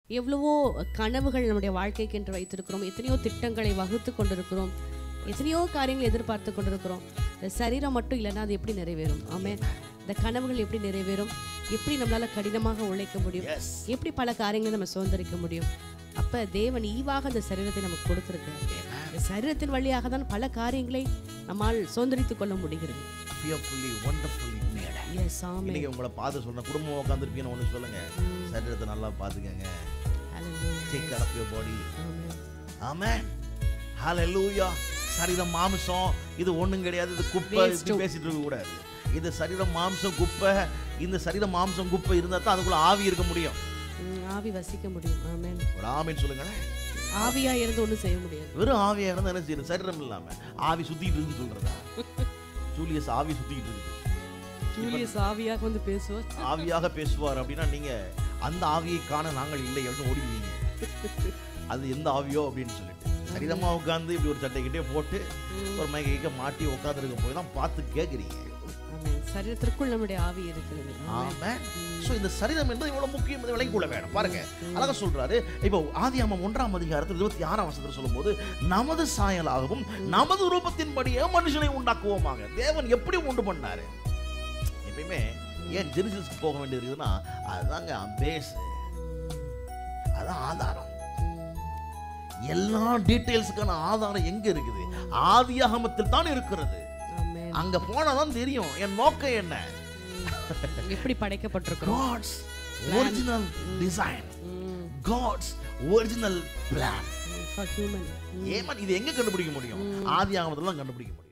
எவ்வளவோ கனவுகள் நம்முடைய வாழ்க்கைக்கு என்று வைத்திருக்கிறோம் எத்தனையோ திட்டங்களை வகுத்து கொண்டிருக்கிறோம் எத்தனையோ காரியங்களை எதிர்பார்த்து கொண்டிருக்கிறோம் இந்த சரீரம் மட்டும் இல்லைன்னா அது எப்படி நிறைவேறும் ஆமென் இந்த கனவுகள் எப்படி நிறைவேறும் எப்படி நம்மளால கடினமாக உழைக்க முடியும் எஸ் எப்படி பல காரியங்களை நம்ம சுதந்திரிக்க முடியும் அப்ப தேவன் ஈவாக அந்த சரீரத்தை நமக்கு கொடுத்திருக்கிறார் இந்த சரீரத்தின் வழியாக தான் பல காரியங்களை நம்மால் சுதந்திரித்துக் கொள்ள முடிகிறது fearfully wonderfully made yes amen இன்னைக்கு உங்களை பார்த்து சொல்றேன் குடும்பம் உட்காந்துருப்பீங்கன்னு ஒன்று சொல்லுங்க சரீரத்தை நல்லா பார்த்துக்கங்க Hallelujah. Take care of your body Amen. Amen ஹalleluya சரீரம் மாம்சம் இது ஒண்ணும் கிடையாது இது குப்பை Waste இப்படி too. பேசிட்டு இருக்க கூடாது இது சரீரம் மாம்சம் குப்பை இந்த சரீரம் மாம்சம் குப்பை இருந்தா தான் அதுக்குள்ள ஆவி இருக்க முடியும் ம், ஆவி வசிக்க முடியும் ஆமென் ஒரு ஆமின்னு சொல்லுங்களேன் ஆவியா இருந்து ஒண்ணும் செய்ய முடியாது வெறும் ஆவியா இருந்தா என்ன செய்யுது சரீரம் இல்லாம ஆவி சுத்திட்டு இருக்குன்னு சொல்றதா ஜூலியஸ் ஆவி சுத்திட்டு இருக்கு ஜூலியஸ் ஆவியாக வந்து பேசுவார் ஆவியாக பேசுவார் அப்படின்னா நீங்க அந்த ஆவியை காண நாங்கள் இல்லை அப்படின்னு ஓடிடுவீங்க அது எந்த ஆவியோ அப்படின்னு சொல்லிட்டு சரீரமா உட்காந்து இப்படி ஒரு சட்டைக்கிட்டே போட்டு ஒரு மைக்க மாட்டி உட்காந்துருக்க போய் தான் பார்த்து கேட்குறீங்க ஆமென் சரீரத்திற்குள் நம்முடைய ஆவி இருக்கிறது ஆமென். ஆமா ஸோ இந்த சரீரம் என்பது இவ்வளவு முக்கியம் இதை விளங்கி கொள்ள வேணும் பாருங்க அழகா சொல்றாரு இப்போ ஆதியாமம் ஒன்றாம் அதிகாரத்தில் இருபத்தி ஆறாம் வசனத்தில் சொல்லும்போது நமது சாயலாகவும் நமது ரூபத்தின்படியே மனுஷனை உண்டாக்குவோமாக தேவன் எப்படி உண்டு பண்ணாரு எப்பயுமே ஏன் ஜெனிசிஸ்க்கு போக வேண்டியது இருக்குதுன்னா அதுதாங்க பேஸ் அதான் ஆதாரம் ம். எல்லா டீட்டெயில்ஸுக்கான ஆதாரம் எங்க இருக்குது ஆதியாகமத்தில் தான் இருக்கிறது ஆமென். அங்க போனாதான் தெரியும் என் நோக்கம் என்ன ம். எப்படி படைக்கப்பட்டிருக்கிறோம் காட்ஸ் ஒரிஜினல் டிசைன் ம். காட்ஸ் ஒரிஜினல் பிளான் ம். For human. ம். ஏமா இது எங்க கண்டுபிடிக்க முடியும் ஆதி ஆகமத்துல தான் கண்டுபிடிக்க முடியும்